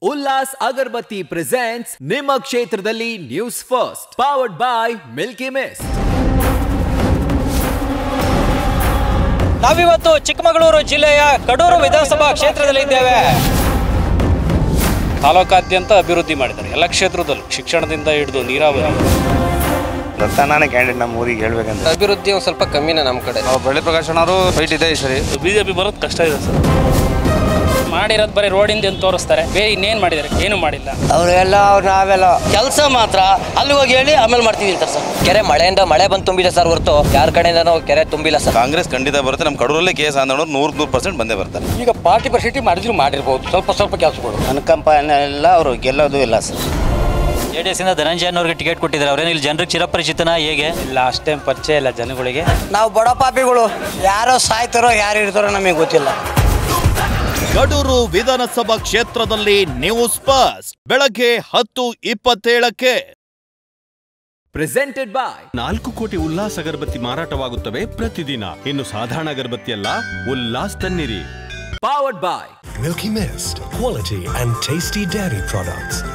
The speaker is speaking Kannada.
ಉಲ್ಲಾಸ್ ಅಗರ್ಬತ್ತಿ ಪ್ರೆಸೆಂಟ್ಸ್ ನಿಮ್ಮ ಕ್ಷೇತ್ರದಲ್ಲಿ news first powered by Milky Mist ನಾವಿವತ್ತು ಚಿಕ್ಕಮಗಳೂರು ಜಿಲ್ಲೆಯ ಕಡೂರು ವಿಧಾನಸಭಾ ಕ್ಷೇತ್ರದಲ್ಲಿದ್ದೇವೆ ತಾಲೂಕಾದ್ಯಂತ ಅಭಿವೃದ್ಧಿ ಮಾಡಿದ್ದಾರೆ ಎಲ್ಲ ಕ್ಷೇತ್ರದಲ್ಲೂ ಶಿಕ್ಷಣದಿಂದ ಹಿಡಿದು ನೀರಾವರಿ ದತ್ತಾನೇ ಕ್ಯಾಂಡಿಡೇಟ್ ನಮ್ಮ ಊರಿಗೆ ಹೇಳ್ಬೇಕಂತ ಅಭಿವೃದ್ಧಿ ಒಂದು ಸ್ವಲ್ಪ ಕಮ್ಮಿನೇ ನಮ್ಮ ಕಡೆ ಬೆಳ್ಳಿ ಪ್ರಕಾಶ್ ಅವರು ಫೈಟ್ ಇದೆ ಈ ಸರಿ ಬಿಜೆಪಿ ಬರೋದು ಕಷ್ಟ ಇದೆ ಸರ್ ಮಾಡಿರೋದು ಬರೀ ರೋಡಿಂದ ಏನು ತೋರಿಸ್ತಾರೆ ಬೇರೆ ಇನ್ನೇನು ಮಾಡಿದ್ದಾರೆ ಏನು ಮಾಡಿಲ್ಲ ಅವರೆಲ್ಲ ಅವ್ರು ನಾವೆಲ್ಲ ಕೆಲಸ ಮಾತ್ರ ಅಲ್ಲಿ ಹೋಗಿ ಹೇಳಿ ಆಮೇಲೆ ಮಾಡ್ತೀವಿ ಅಂತಾರೆ ಸರ್ ಕೆರೆ ಮಳೆಯಿಂದ ಮಳೆ ಬಂದು ತುಂಬಿದೆ ಸರ್ ಹೊರತು ಯಾರ ಕಡೆಯಿಂದ ಕೆರೆ ತುಂಬಿಲ್ಲ ಸರ್ ಕಾಂಗ್ರೆಸ್ ಖಂಡಿತ ಬರುತ್ತೆ ನಮ್ಮ ಕಡೂರಲ್ಲೇ ಕೆ ಎಸ್ ಆಂದೋಳರು ನೂರು ನೂರು ಪರ್ಸೆಂಟ್ ಬಂದೇ ಬರ್ತಾರೆ ಈಗ ಪಾರ್ಟಿ ಪರಿಸ್ಥಿತಿ ಮಾಡಿದ್ರು ಮಾಡಿರ್ಬೋದು ಸ್ವಲ್ಪ ಸ್ವಲ್ಪ ಕೆಲಸಗಳು ಅನುಕಂಪ ಎಲ್ಲ ಅವರು ಗೆಲ್ಲೋದು ಇಲ್ಲ ಸರ್ ಜೆ ಡಿ ಎಸ್ ಇಂದ ಧನಂಜಯನ್ ಅವ್ರಿಗೆ ಟಿಕೆಟ್ ಕೊಟ್ಟಿದ್ದಾರೆ ಅವ್ರೇನು ಇಲ್ಲಿ ಜನರಿಗೆ ಚಿರಪರಿಚಿತನ ಹೇಗೆ ಇಲ್ಲ ಅಷ್ಟೇನು ಪರಿಚಯ ಇಲ್ಲ ಜನಗಳಿಗೆ ನಾವು ಬಡ ಪಾಪಿಗಳು ಯಾರೋ ಸಾಯ್ತಾರೋ ಯಾರು ಇರ್ತಾರೋ ನಮಗೆ ಗೊತ್ತಿಲ್ಲ ಕಡೂರು ವಿಧಾನಸಭಾ ಕ್ಷೇತ್ರದಲ್ಲಿ ನ್ಯೂಸ್ ಫಸ್ಟ್ ಬೆಳಗ್ಗೆ ಹತ್ತು ಇಪ್ಪತ್ತೇಳಕ್ಕೆ ಪ್ರೆಸೆಂಟೆಡ್ ಬೈ ನಾಲ್ಕು ಕೋಟಿ ಉಲ್ಲಾಸ್ ಅಗರಬತ್ತಿ ಮಾರಾಟವಾಗುತ್ತವೆ ಪ್ರತಿದಿನ ಇನ್ನು ಸಾಧಾರಣ ಅಗರಬತ್ತಿ ಅಲ್ಲ ಉಲ್ಲಾಸ್ ತನ್ನಿರಿ powered by Milky Mist, quality and tasty dairy products.